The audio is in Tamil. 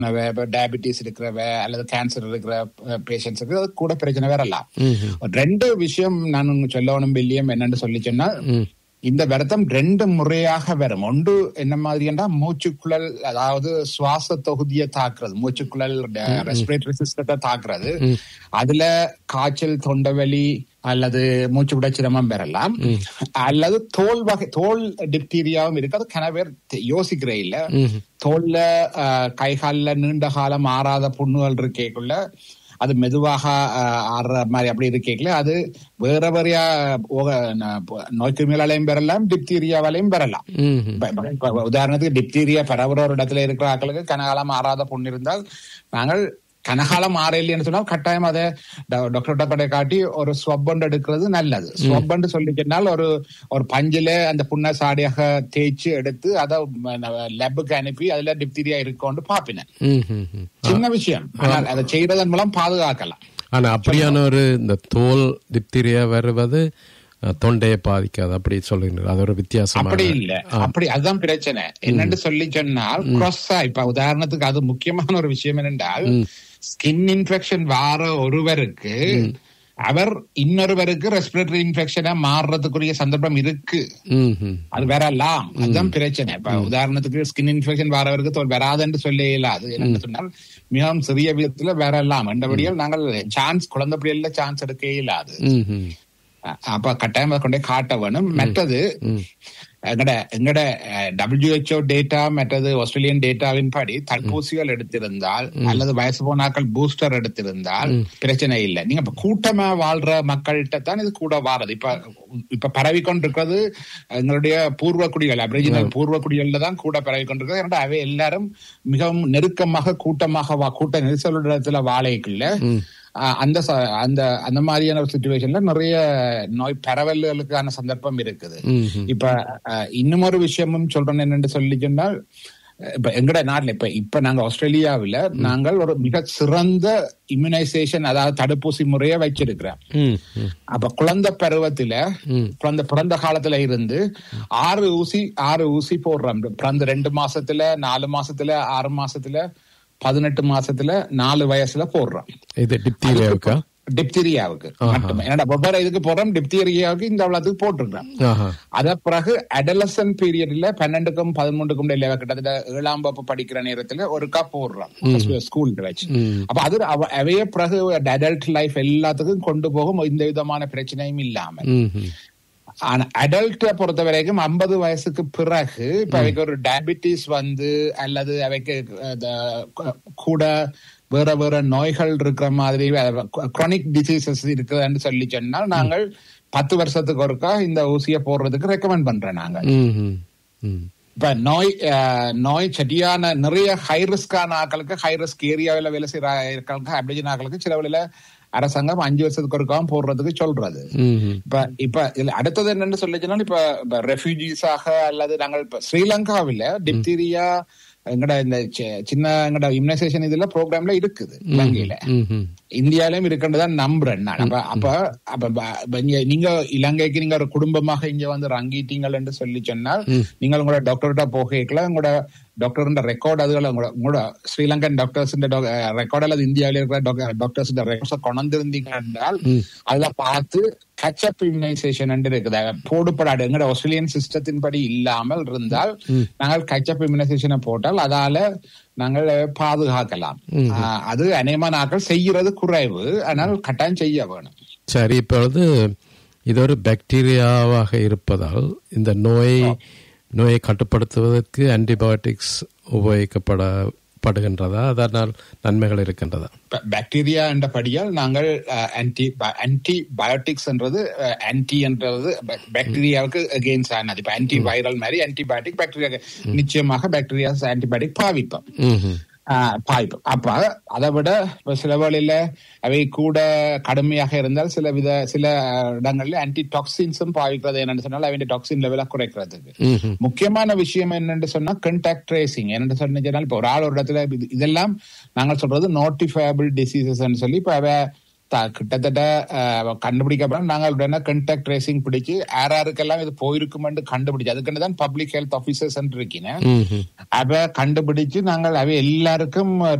டயபிட்டிஸ் இருக்கிறவ அல்லது கேன்சர் இருக்கிற பேஷண்ட்ஸுக்கு அது கூட பிரச்சனை வரலாம் ரெண்டு விஷயம் நான் சொல்லணும் வில்லியம் என்னன்னு சொல்லி சொன்னா இந்த விரதம் ரெண்டு முறையாக வரும் ஒன்று என்ன மாதிரின்னா மூச்சுக்குழல் அதாவது சுவாச தொகுதியை தாக்குறது மூச்சுக்குழல் ரெஸ்பிரேட்டரி சிஸ்டத்தை தாக்குறது அதுல காய்ச்சல் தொண்டவலி அல்லது மூச்சு விட சிரமம் பெறலாம் அல்லது தோல் வகை தோல் டிப்டீரியாவும் இருக்கு அது கன பேர் யோசிக்கிறே இல்ல தோல்ல கை காலில் நீண்ட காலம் ஆறாத புண்ணுகள் இருக்கேக்குள்ள அது மெதுவாக ஆடுற மாதிரி அப்படி இருக்கேக்கல அது வேற வேறையா நோய்க்கிருமிகளாலையும் பெறலாம் டிப்தீரியாவாலையும் பெறலாம் உதாரணத்துக்கு டிப்தீரியா பரவுற ஒரு இடத்துல இருக்கிற ஆக்களுக்கு கனகாலம் ஆறாத புண்ணு இருந்தால் நாங்கள் கனகாலம் ஆறையில்லைன்னு சொன்னால் கட்டாயம் அதை டாக்டர் படை காட்டி ஒரு ஸ்வப்பண்ட் எடுக்கிறது நல்லது ஸ்வப்பண்ட் சொல்லி சொன்னால் ஒரு ஒரு பஞ்சில அந்த புண்ணை சாடியாக தேய்ச்சி எடுத்து அதை லேபுக்கு அனுப்பி அதுல டிப்தீரியா இருக்கோன்னு பாப்பினேன் சின்ன விஷயம் ஆனால் அதை செய்யறதன் மூலம் பாதுகாக்கலாம் ஆனா அப்படியான ஒரு இந்த தோல் டிப்தீரியா வருவது தொண்டையை பாதிக்காது அப்படி சொல்லுங்க அது ஒரு வித்தியாசம் அப்படி இல்ல அப்படி அதுதான் பிரச்சனை என்னன்னு சொல்லி சொன்னால் கிராஸா இப்ப உதாரணத்துக்கு அது முக்கியமான ஒரு விஷயம் என்னென்றால் ஸ்கின் இன்ஃபெக்ஷன் வார ஒருவருக்கு அவர் இன்னொருவருக்கு ரெஸ்பிரேட்டரி இன்ஃபெக்ஷனா மாறுறதுக்குரிய சந்தர்ப்பம் இருக்கு அது வரலாம் அதுதான் பிரச்சனை இப்ப உதாரணத்துக்கு ஸ்கின் இன்ஃபெக்ஷன் வரவருக்கு தோல் வராதுன்னு சொல்ல இயலாது என்னன்னு சொன்னால் மிகவும் சிறிய விதத்துல வரலாம் என்றபடியால் நாங்கள் சான்ஸ் குழந்தை பிள்ளைல சான்ஸ் எடுக்க இயலாது அப்ப கட்டாயம் கொண்டே காட்ட வேணும் மற்றது எங்கட எங்கட டபிள்யூஹெச்ஓ டேட்டா மற்றது ஆஸ்திரேலியன் டேட்டாவின் படி தடுப்பூசிகள் எடுத்திருந்தால் அல்லது வயசு போனாக்கள் பூஸ்டர் எடுத்திருந்தால் பிரச்சனை இல்லை நீங்க இப்ப கூட்டமா வாழ்ற மக்கள்கிட்ட தான் இது கூட வாரது இப்ப இப்ப பரவி கொண்டிருக்கிறது எங்களுடைய பூர்வ குடிகள் அபிரிஜினல் பூர்வ குடிகள்ல தான் கூட பரவி கொண்டிருக்கிறது ஏன்னா அவை எல்லாரும் மிகவும் நெருக்கமாக கூட்டமாக கூட்ட நெரிசலுடத்துல வாழைக்குள்ள அந்த அந்த அந்த மாதிரியான ஒரு சுச்சுவேஷன்ல நிறைய நோய் பரவல்களுக்கான சந்தர்ப்பம் இருக்குது இப்ப இன்னும் ஒரு விஷயமும் சொல்றேன் என்னன்னு சொல்லி சொன்னால் இப்ப எங்கட நாட்டுல இப்ப இப்ப நாங்க ஆஸ்திரேலியாவில நாங்கள் ஒரு மிக சிறந்த இம்யூனைசேஷன் அதாவது தடுப்பூசி முறைய வச்சிருக்கிறோம் அப்ப குழந்தை பருவத்துல குழந்தை பிறந்த காலத்துல இருந்து ஆறு ஊசி ஆறு ஊசி போடுறோம் பிறந்த ரெண்டு மாசத்துல நாலு மாசத்துல ஆறு மாசத்துல பதினெட்டு மாசத்துல நாலு வயசுல போடுறோம் இது டிப்தீரியாவுக்கா டிப்தீரியாவுக்கு மட்டுமே என்னடா ஒவ்வொரு இதுக்கு போடுறோம் டிப்தீரியாவுக்கு இந்த அவ்வளவுக்கு போட்டிருக்கேன் அத பிறகு அடலசன் பீரியட்ல பன்னெண்டுக்கும் பதிமூன்றுக்கும் இடையில கிட்டத்தட்ட ஏழாம் வகுப்பு படிக்கிற நேரத்துல ஒருக்கா போடுறோம் ஸ்கூல் வச்சு அப்ப அது அவைய பிறகு அடல்ட் லைஃப் எல்லாத்துக்கும் கொண்டு போகும் இந்த விதமான பிரச்சனையும் இல்லாம ஆனா அடல்ட்ட பொறுத்த வரைக்கும் ஐம்பது வயசுக்கு பிறகு இப்ப அவைக்கு ஒரு டயபிட்டிஸ் வந்து அல்லது அவைக்கு கூட வேற வேற நோய்கள் இருக்கிற மாதிரி குரானிக் டிசீசஸ் இருக்குதுன்னு சொல்லி சொன்னால் நாங்கள் பத்து வருஷத்துக்கு ஒருக்கா இந்த ஊசியை போடுறதுக்கு ரெக்கமெண்ட் பண்றேன் நாங்க இப்ப நோய் நோய் சரியான நிறைய ஹை ரிஸ்கான ஆக்களுக்கு ஹை ரிஸ்க் ஏரியாவில் வேலை செய்யற ஆக்களுக்கு அப்டிஜன் ஆக்களுக்கு சில வழியில அரசாங்கம் அஞ்சு வருஷத்துக்கு ஒருக்காவும் போடுறதுக்கு சொல்றது இப்ப இப்ப இதுல அடுத்தது என்னன்னு சொல்லிச்சுன்னா இப்ப ரெஃப்யூஜிஸாக அல்லது நாங்கள் இப்ப ஸ்ரீலங்காவில டிப்தீரியா எங்கட இந்த சின்ன எங்கட இம்யூனைசேஷன் இதுல ப்ரோக்ராம்ல இருக்குது இலங்கையில இந்தியாலயும் இருக்குன்றதான் நம்புறேன் நான் அப்ப அப்ப அப்ப நீங்க இலங்கைக்கு நீங்க ஒரு குடும்பமாக இங்க வந்து ரங்கிட்டீங்கள் என்று சொல்லி சொன்னால் நீங்கள் உங்களோட டாக்டர்கிட்ட போகல உங்களோட டாக்டர் ரெக்கார்டு அதுகளை உங்களோட ஸ்ரீலங்கன் டாக்டர்ஸ் ரெக்கார்டு அல்லது இந்தியாவில இருக்கிற டாக்டர்ஸ் ரெக்கார்ட்ஸ் கொண்டிருந்தீங்க என்றால் அதுல பார்த்து கச்சப் இம்யூனைசேஷன் இருக்குது போடுபடாது எங்கட ஆஸ்திரேலியன் சிஸ்டத்தின் படி இல்லாமல் இருந்தால் நாங்கள் கச்சப் இம்யூனைசேஷனை போட்டால் அதால நாங்கள் பாதுகாக்கலாம் அது அநேகமா நாட்கள் செய்யறது குறைவு ஆனால் கட்டாயம் செய்ய வேணும் சரி இப்பொழுது இது ஒரு பாக்டீரியாவாக இருப்பதால் இந்த நோய் நோயை கட்டுப்படுத்துவதற்கு ஆன்டிபயோட்டிக்ஸ் உபயோகிக்கப்பட படுகின்றதா அதனால் நன்மைகள் இருக்கின்றதா பாக்டீரியா என்ற படியால் நாங்கள் ஆன்டி ஆன்டிபயோட்டிக்ஸ் என்றது ஆன்டி என்றது பாக்டீரியாவுக்கு அகெயின்ஸ்ட் ஆனது இப்ப ஆன்டி வைரல் மாதிரி ஆன்டிபயோட்டிக் பாக்டீரியா நிச்சயமாக பாக்டீரியா ஆன்டிபயோட்டிக் பாவிப்போம் பாய்ப்போம் அப்ப அதை விட இப்ப சில வேளையில அவை கூட கடுமையாக இருந்தால் சில வித சில இடங்கள்ல ஆன்டி டாக்ஸின்ஸும் பாவிக்கிறது என்னன்னு சொன்னால் அவன் டாக்ஸின் லெவல குறைக்கிறதுக்கு முக்கியமான விஷயம் என்னன்னு சொன்னா கண்டாக்ட் ட்ரேசிங் என்னன்னு சொன்னா இப்ப ஒரு ஆள் ஒரு இடத்துல இதெல்லாம் நாங்கள் சொல்றது நோட்டிஃபயபிள் டிசீசஸ் சொல்லி இப்ப அவ த- கிட்டத்தட்ட அஹ், கண்டுபிடிக்கப்பட நாங்கள் உடனே கண்டாக்ட் ட்ரேசிங் பிடிச்சு யார் யாருக்கெல்லாம் இது போயிருக்குமென்று கண்டுபிடிச்சு அதுக்குன்னு தான் பப்ளிக் ஹெல்த் ஆபீசர்ஸ் இருக்கீங்க ம்ஹும். அவ கண்டுபிடிச்சு நாங்கள் அவ எல்லாருக்கும்